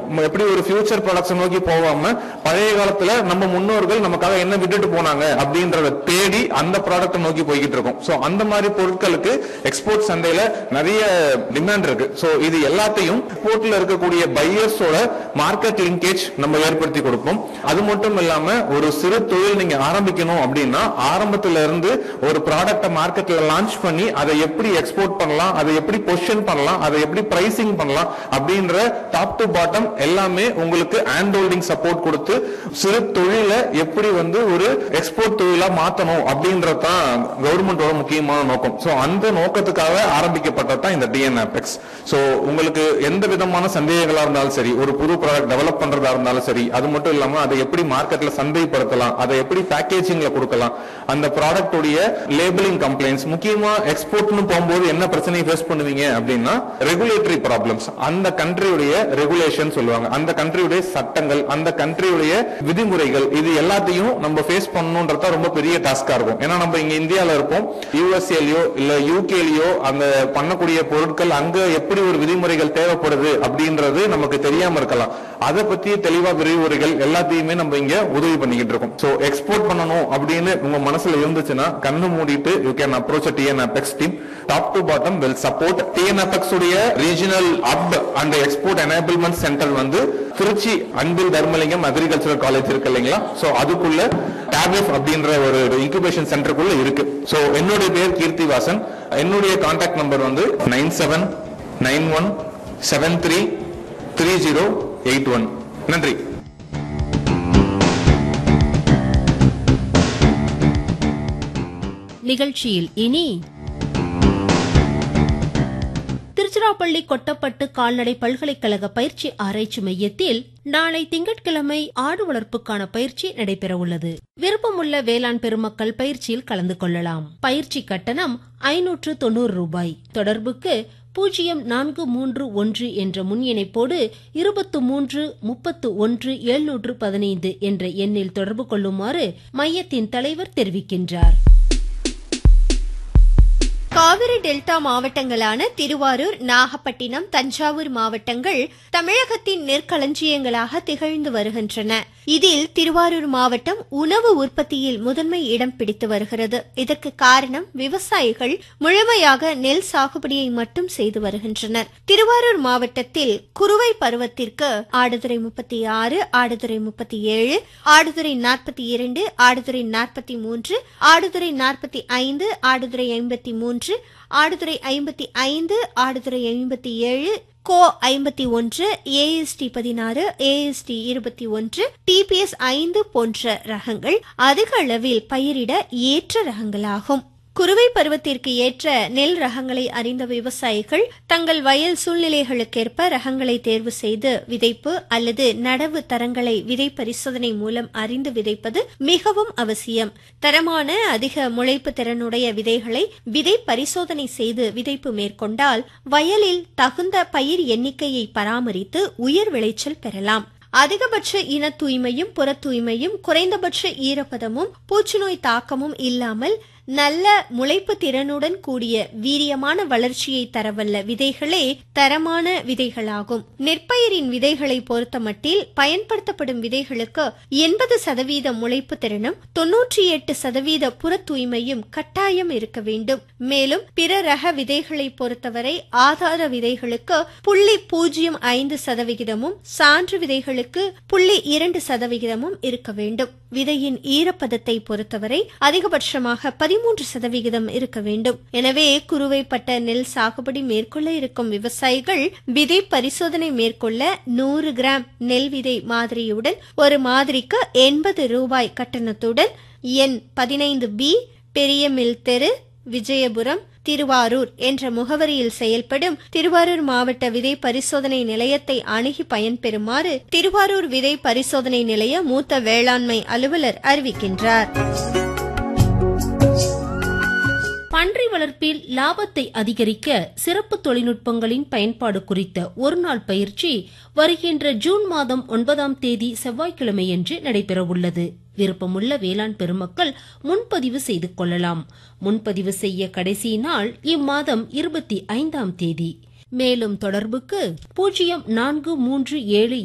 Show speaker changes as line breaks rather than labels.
ம- எப்படி ஒரு ஃபியூச்சர் ப்ராடக்ட்ஸ் நோக்கி போகாம பழைய காலத்துல நம்ம முன்னோர்கள் நமக்காக என்ன விட்டுட்டு போனாங்க அப்படின்றத தேடி அந்த ப்ராடக்ட் நோக்கி போய்கிட்டு இருக்கோம் சோ அந்த மாதிரி பொருட்களுக்கு எக்ஸ்போர்ட் சந்தையில நிறைய டிமாண்ட் இருக்கு சோ இது எல்லாத்தையும் எக்ஸ்போர்ட்ல இருக்கக்கூடிய பையர்ஸோட மார்க்கெட் லிங்கேஜ் நம்ம ஏற்படுத்தி கொடுப்போம் அது மட்டும் இல்லாம ஒரு சிறு தொழில் நீங்க ஆரம்பிக்கணும் அப்படின்னா ஆரம்பத்துல இருந்து ஒரு ப்ராடக்ட்டை மார்க்கெட்ல லான்ச் பண்ணி அதை எப்படி எக்ஸ்போர்ட் பண்ணலாம் அதை எப்படி பொசிஷன் பண்ணலாம் அதை எப்படி பிரைசிங் பண்ணலாம் அப்படின்ற டாப் டு பாட்டம் எல்லாமே உங்களுக்கு ஹேண்ட் ஹோல்டிங் சப்போர்ட் கொடுத்து சிறு தொழிலை எப்படி வந்து ஒரு எக்ஸ்போர்ட் தொழிலா மாத்தணும் அப்படின்றது தான் கவர்மெண்டோட முக்கியமான நோக்கம் சோ அந்த நோக்கத்துக்காக ஆரம்பிக்கப்பட்டது தான் இந்த டிஎன் ஆபெக்ஸ் சோ உங்களுக்கு எந்த விதமான சந்தேகங்களா இருந்தாலும் சரி ஒரு புது ப்ராடக்ட் டெவலப் பண்றதா இருந்தாலும் சரி அது மட்டும் இல்லாம அதை எப்படி மார்க்கெட்ல சந்தைப்படுத்தலாம் அதை எப்படி பேக்கேஜிங்ல கொடுக்கலாம் அந்த ப்ராடக்ட் உடைய லேபிளிங் கம்ப்ளைண்ட்ஸ் முக்கியமா எக்ஸ்போர்ட்னு போகும்போது என்ன பிரச்சனையை ஃபேஸ் பண்ணுவீங்க அப்படின்னா ரெகுலேட்டரி ப்ராப்ளம்ஸ் அந்த கண்ட்ரியுடைய ரெகுலேஷன் சொல்லுவாங்க அந்த கண்ட்ரியுடைய சட்டங்கள் அந்த கண்ட்ரியுடைய விதிமுறைகள் இது எல்லாத்தையும் நம்ம ஃபேஸ் பண்ணணும்ன்றத ரொம்ப பெரிய டாஸ்கா இருக்கும் ஏன்னா நம்ம இங்க இந்தியால இருப்போம் யூஎஸ்ஏலயோ இல்ல யூகேலயோ அந்த பண்ணக்கூடிய பொருட்கள் அங்க எப்படி ஒரு விதிமுறைகள் தேவைப்படுது அப்படின்றது நமக்கு தெரியாம இருக்கலாம் அதை பத்தி தெளிவா விரிவுரைகள் எல்லாத்தையுமே நம்ம இங்க உதவி பண்ணிக்கிட்டு இருக்கோம் சோ எக்ஸ்போர்ட் பண்ணணும் அப்படின்னு உங்க மனசுல இருந்துச்சுன்னா கண்ணு மூடிட்டு you can approach TN apex team top to bottom will support TN apex உடைய regional up and export enablement centre வந்து திருச்சி அன்பில் தர்மலிங்கம் அக்ரிகல்ச்சரல் காலேஜ் இருக்கு இல்லைங்களா சோ அதுக்குள்ள டேப்லெட் அப்படின்ற ஒரு இன்குபேஷன் சென்டருக்குள்ள இருக்கு சோ என்னுடைய பேர் கீர்த்திவாசன் என்னுடைய கான்டாக்ட் நம்பர் வந்து nine seven nine one seven three three zero eight one நன்றி
நிகழ்ச்சியில் இனி திருச்சிராப்பள்ளி கொட்டப்பட்டு கால்நடை பல்கலைக்கழக பயிற்சி ஆராய்ச்சி மையத்தில் நாளை திங்கட்கிழமை ஆடு வளர்ப்புக்கான பயிற்சி நடைபெற உள்ளது விருப்பமுள்ள வேளாண் பெருமக்கள் பயிற்சியில் கலந்து கொள்ளலாம் பயிற்சி கட்டணம் ஐநூற்று தொண்ணூறு ரூபாய் தொடர்புக்கு பூஜ்ஜியம் நான்கு மூன்று ஒன்று என்ற முன் இணைப்போடு இருபத்து மூன்று முப்பத்து ஒன்று எழுநூற்று பதினைந்து என்ற எண்ணில் தொடர்பு கொள்ளுமாறு மையத்தின் தலைவர் தெரிவிக்கின்றார்
காவிரி டெல்டா மாவட்டங்களான திருவாரூர் நாகப்பட்டினம் தஞ்சாவூர் மாவட்டங்கள் தமிழகத்தின் நெற்களஞ்சியங்களாக திகழ்ந்து வருகின்றன இதில் திருவாரூர் மாவட்டம் உணவு உற்பத்தியில் முதன்மை இடம் பிடித்து வருகிறது இதற்கு காரணம் விவசாயிகள் முழுமையாக நெல் சாகுபடியை மட்டும் செய்து வருகின்றனர் திருவாரூர் மாவட்டத்தில் குறுவை பருவத்திற்கு ஆடுதுறை முப்பத்தி ஆறு ஆடுதுறை முப்பத்தி ஏழு ஆடுதுறை நாற்பத்தி இரண்டு ஆடுதுறை நாற்பத்தி மூன்று ஆடுதுறை நாற்பத்தி ஐந்து ஆடுதுறை ஐம்பத்தி மூன்று ஆடுதுறை ஐம்பத்தி ஐந்து ஆடுதுறை ஐம்பத்தி ஏழு கோ ஐம்பத்தி ஒன்று ஏஎஸ்டி பதினாறு ஏஎஸ்டி இருபத்தி ஒன்று டிபிஎஸ் ஐந்து போன்ற ரகங்கள் அதிக அளவில் பயிரிட ஏற்ற ரகங்களாகும் குறுவை பருவத்திற்கு ஏற்ற நெல் ரகங்களை அறிந்த விவசாயிகள் தங்கள் வயல் சூழ்நிலைகளுக்கேற்ப ரகங்களை தேர்வு செய்து விதைப்பு அல்லது நடவு தரங்களை விதை பரிசோதனை மூலம் அறிந்து விதைப்பது மிகவும் அவசியம் தரமான அதிக முளைப்பு திறனுடைய விதைகளை விதை பரிசோதனை செய்து விதைப்பு மேற்கொண்டால் வயலில் தகுந்த பயிர் எண்ணிக்கையை பராமரித்து உயர் விளைச்சல் பெறலாம் அதிகபட்ச இன தூய்மையும் புற தூய்மையும் குறைந்தபட்ச ஈரப்பதமும் பூச்சிநோய் தாக்கமும் இல்லாமல் நல்ல முளைப்பு திறனுடன் கூடிய வீரியமான வளர்ச்சியை தரவல்ல விதைகளே தரமான விதைகளாகும் நெற்பயிரின் விதைகளை பொறுத்தமட்டில் பயன்படுத்தப்படும் விதைகளுக்கு எண்பது சதவீத முளைப்பு திறனும் தொன்னூற்றி எட்டு சதவீத புற தூய்மையும் கட்டாயம் இருக்க வேண்டும் மேலும் பிற ரக விதைகளை பொறுத்தவரை ஆதார விதைகளுக்கு புள்ளி பூஜ்ஜியம் ஐந்து சதவிகிதமும் சான்று விதைகளுக்கு புள்ளி இரண்டு சதவிகிதமும் இருக்க வேண்டும் விதையின் ஈரப்பதத்தை பொறுத்தவரை அதிகபட்சமாக பதிமூன்று சதவிகிதம் இருக்க வேண்டும் எனவே குறுவைப்பட்ட நெல் சாகுபடி மேற்கொள்ள இருக்கும் விவசாயிகள் விதை பரிசோதனை மேற்கொள்ள நூறு கிராம் நெல் விதை மாதிரியுடன் ஒரு மாதிரிக்கு எண்பது ரூபாய் கட்டணத்துடன் எண் பதினைந்து பி பெரிய மில் தெரு விஜயபுரம் திருவாரூர் என்ற முகவரியில் செயல்படும் திருவாரூர் மாவட்ட விதை பரிசோதனை நிலையத்தை அணுகி பயன்பெறுமாறு திருவாரூர் விதை பரிசோதனை நிலைய மூத்த வேளாண்மை அலுவலர் அறிவிக்கின்றார்
பன்றி வளர்ப்பில் லாபத்தை அதிகரிக்க சிறப்பு தொழில்நுட்பங்களின் பயன்பாடு குறித்த ஒருநாள் பயிற்சி வருகின்ற ஜூன் மாதம் ஒன்பதாம் தேதி செவ்வாய்க்கிழமையன்று நடைபெறவுள்ளது விருப்பமுள்ள வேளாண் பெருமக்கள் முன்பதிவு செய்து கொள்ளலாம் முன்பதிவு செய்ய கடைசி நாள் இம்மாதம் இருபத்தி ஐந்தாம் தேதி மேலும் தொடர்புக்கு பூஜ்ஜியம் நான்கு மூன்று ஏழு